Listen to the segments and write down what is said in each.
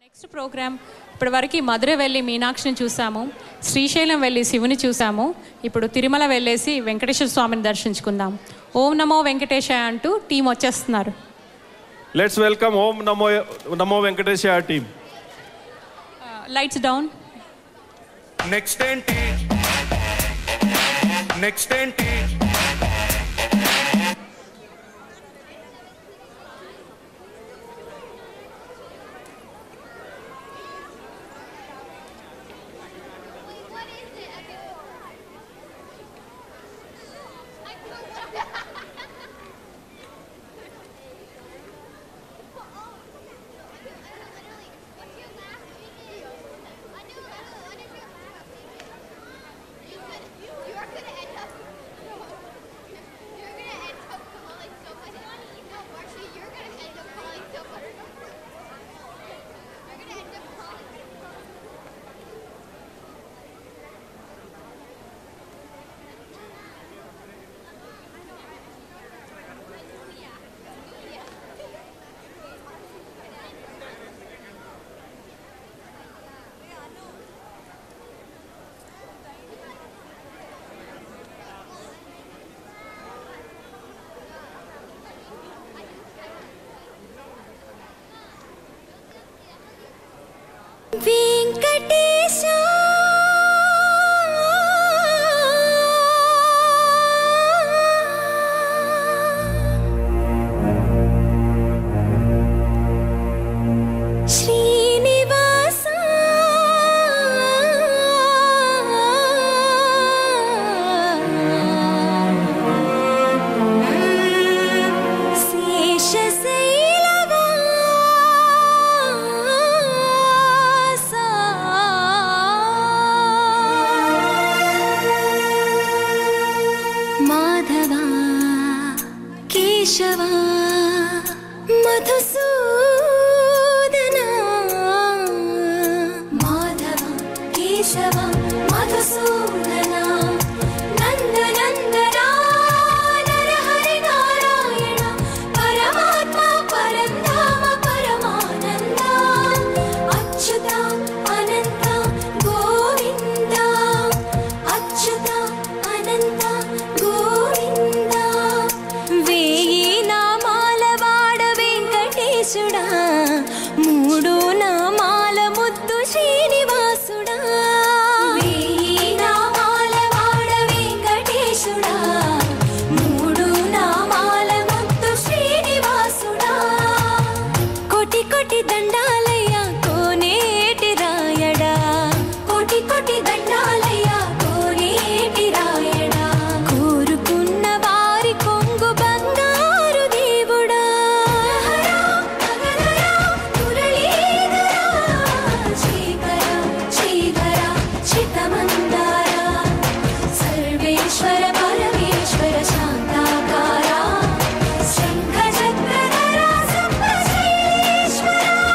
next programme ఇప్పటివరకు మధుర వెళ్ళి మీనాక్షిని చూసాము శ్రీశైలం వెళ్ళి శివుని చూసాము ఇప్పుడు తిరుమల వెళ్ళేసి వెంకటేశ్వర స్వామిని దర్శించుకుందాం ఓం నమో వెంకటేశాయ అంటూ టీం వచ్చేస్తున్నారు లెట్స్ వెల్కమ్ ఓం నమో నమో Venkatesa team lights down next ఏంటి నెక్స్ట్ ఏంటి వెంకటేశ శ్రీనివాస శేషశైలవాస మాధవా కేశవా మధుసూదనా మాధవ కేశవ మధుసూదనా నందనందనా నరహరి నారాయణ పరమాత్మ పరంధామ పరమానంద అచ్యుత అనంత గోవింద అచ్యుత అనంత గోవింద వేయి నామాల వాడ వెంకటేశుడా మూడు నామాల ముద్దు శ్రీనివాసుడా వేయి నామాల వాడ వెంకటేశుడా మూడు నామాల ముద్దు శ్రీనివాసుడా కోటి కోటి దండాలయ్య కోనేటి రాయడా కోటి కోటి దండాలయ్య కోనేటి రాయడా కోరుకున్న వారి కొంగు బంగారు దేవుడా సర్వేశ్వర పరమేశ్వర శాంతాకార శంఖ చక్రధర సుప్రశ్రీశ్వర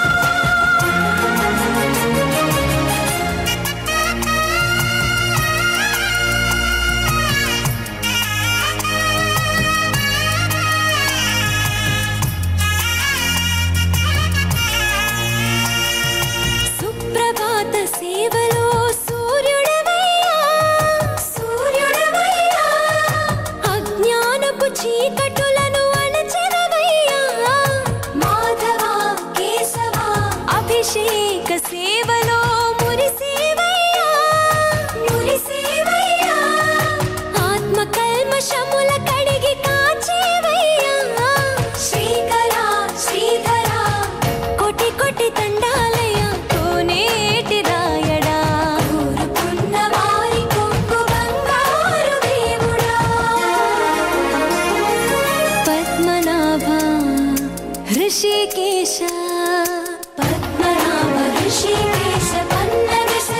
సుప్రభాత సేవలో సూర్యుడవయ్యా సూర్యుడవయ్యా అజ్ఞానపు చీకటులను అణచెదవయ్యా మాధవ కేశవ అభిషేక సేవలో మురిసేవయ్యా మురిసేవయ్యా ఆత్మ కల్మషముల కడిగి కాచేవయ్యా శ్రీకర శ్రీధర కోటి కోటి దండాలయ కోనేటి రాయడా కోరుకున్న వారి కొంగు బంగారు దేవుడా పద్మనాభ ఋషికేశ పద్మనాభ ఋషికేశ పన్నగ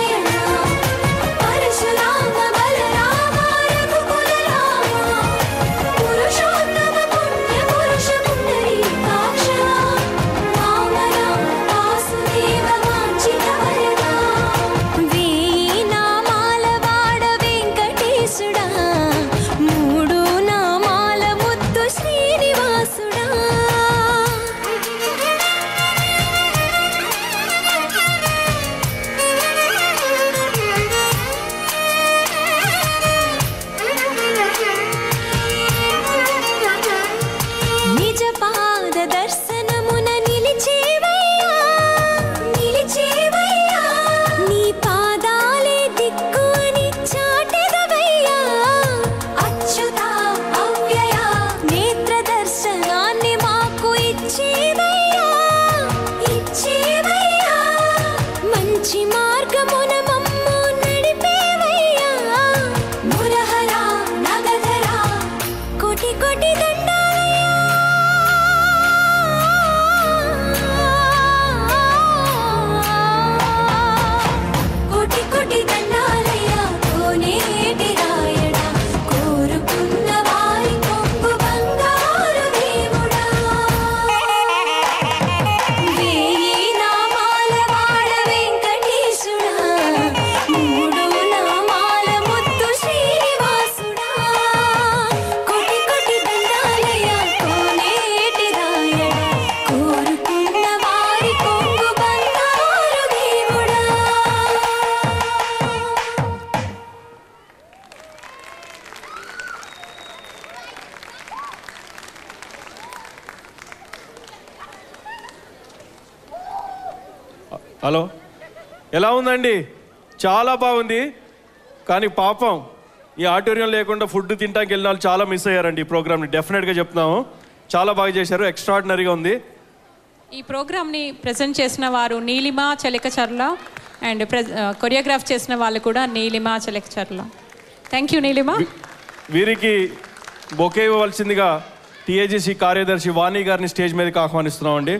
హలో ఎలా ఉందండి చాలా బాగుంది కానీ పాపం ఈ ఆడిటోరియం లేకుండా ఫుడ్ తింటానికి వెళ్ళిన వాళ్ళు చాలా మిస్ అయ్యారండి ఈ ప్రోగ్రామ్ని డెఫినెట్గా చెప్తున్నాము చాలా బాగా చేశారు ఎక్స్ట్రాడినరీగా ఉంది ఈ ప్రోగ్రామ్ని ప్రజెంట్ చేసిన వారు నీలిమ చలికచర్ల అండ్ ప్రె కొరియోగ్రాఫ్ చేసిన వాళ్ళు కూడా నీలిమ చలికచర్ల థ్యాంక్ యూ నీలిమ వీరికి బొకే ఇవ్వవలసిందిగా టీఏజీసీ కార్యదర్శి వాణి గారిని స్టేజ్ మీదకి ఆహ్వానిస్తున్నామండి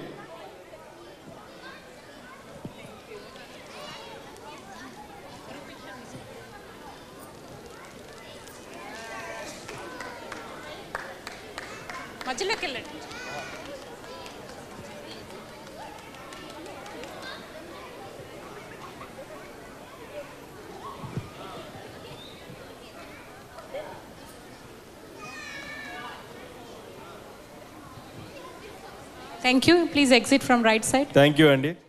మధ్యలోకి వెళ్ళండి thank you please exit from right side thank you అండి